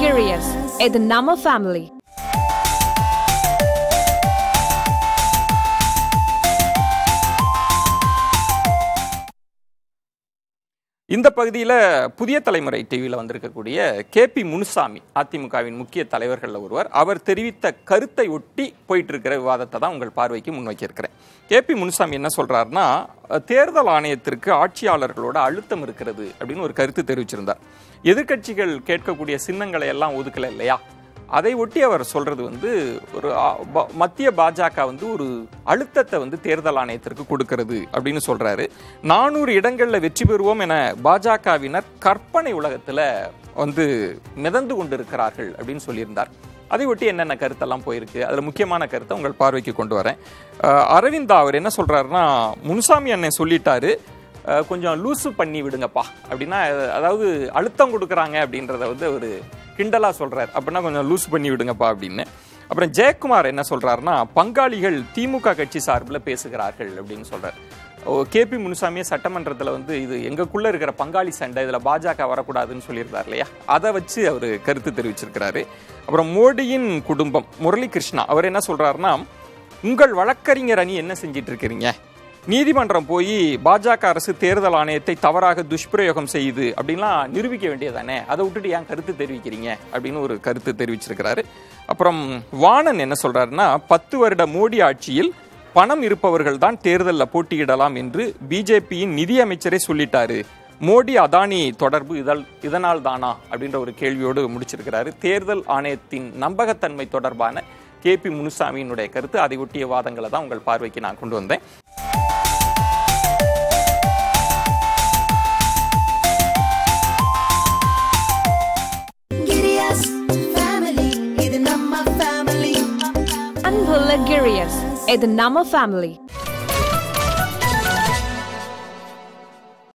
Girius, இது நம்ம family இந்த பகுதியில் புதிய தலைமுறை டிவியில் வந்திருக்கக்கூடிய கேபி முனுசாமி அதிமுகவின் முக்கிய தலைவர்களில் ஒருவர் அவர் தெரிவித்த கருத்தை ஒட்டி போயிட்டு இருக்கிற விவாதத்தை தான் உங்கள் பார்வைக்கு முன்வைக்க இருக்கிறேன் கேபி முனுசாமி என்ன சொல்றாருன்னா தேர்தல் ஆணையத்திற்கு ஆட்சியாளர்களோட அழுத்தம் இருக்கிறது அப்படின்னு ஒரு கருத்து தெரிவிச்சிருந்தார் எதிர்க்கட்சிகள் கேட்கக்கூடிய சின்னங்களை எல்லாம் ஒதுக்கல இல்லையா அதை ஒட்டி அவர் சொல்றது வந்து ஒரு ஆ, ப- மத்திய பாஜக வந்து ஒரு அழுத்தத்தை வந்து தேர்தல் ஆணையத்திற்கு கொடுக்கிறது அப்படின்னு சொல்றாரு நானூறு இடங்கள்ல வெற்றி பெறுவோம் என பாஜகவினர் கற்பனை உலகத்துல வந்து மிதந்து கொண்டிருக்கிறார்கள் அப்படின்னு சொல்லியிருந்தார் அதை ஒட்டி என்னென்ன கருத்தெல்லாம் போயிருக்கு அதுல முக்கியமான கருத்தை உங்கள் பார்வைக்கு கொண்டு வரேன் அஹ், அரவிந்தா அவர் என்ன சொல்றாருன்னா முனுசாமி அண்ணன் சொல்லிட்டாரு அஹ் கொஞ்சம் லூசு பண்ணி விடுங்கப்பா அப்படின்னா அஹ் அதாவது அழுத்தம் கொடுக்குறாங்க அப்படின்றத வந்து ஒரு கிண்டலா சொல்றாரு அப்படின்னா கொஞ்சம் லூஸ் பண்ணி விடுங்கப்பா அப்படின்னு அப்புறம் ஜெயக்குமார் என்ன சொல்றாருன்னா பங்காளிகள் திமுக கட்சி சார்பில் பேசுகிறார்கள் அப்படின்னு சொல்றாரு கேபி முனுசாமியே சட்டமன்றத்தில் வந்து இது எங்களுக்குள்ள இருக்கிற பங்காளி சண்டை இதில் பாஜக வரக்கூடாதுன்னு சொல்லியிருந்தார் இல்லையா அதை வச்சு அவர் கருத்து தெரிவிச்சிருக்கிறாரு அப்புறம் மோடியின் குடும்பம் முரளி கிருஷ்ணா அவர் என்ன சொல்றாருன்னா உங்கள் வழக்கறிஞர் அணி என்ன செஞ்சிட்டு இருக்கிறீங்க நீதிமன்றம் போய் பாஜக அரசு தேர்தல் ஆணையத்தை தவறாக துஷ்பிரயோகம் செய்யுது அப்படின்லாம் நிரூபிக்க வேண்டியதானே அதை விட்டுட்டு ஏன் கருத்து தெரிவிக்கிறீங்க அப்படின்னு ஒரு கருத்து தெரிவிச்சிருக்கிறாரு அப்புறம் வாணன் என்ன சொல்றாருன்னா பத்து வருட மோடி ஆட்சியில் பணம் இருப்பவர்கள் தான் தேர்தலில் போட்டியிடலாம் என்று பிஜேபியின் நிதி அமைச்சரே சொல்லிட்டாரு மோடி அதானி தொடர்பு இதழ் இதனால் தானா அப்படின்ற ஒரு கேள்வியோடு முடிச்சிருக்கிறாரு தேர்தல் ஆணையத்தின் நம்பகத்தன்மை தொடர்பான கேபி முனுசாமியினுடைய கருத்து அதை ஒட்டிய வாதங்களை தான் உங்கள் பார்வைக்கு நான் கொண்டு வந்தேன் Giddy-us family, இது நம்ம family. அன்புள்ள கிரியஸ் இது நம்ம ஃபேமிலி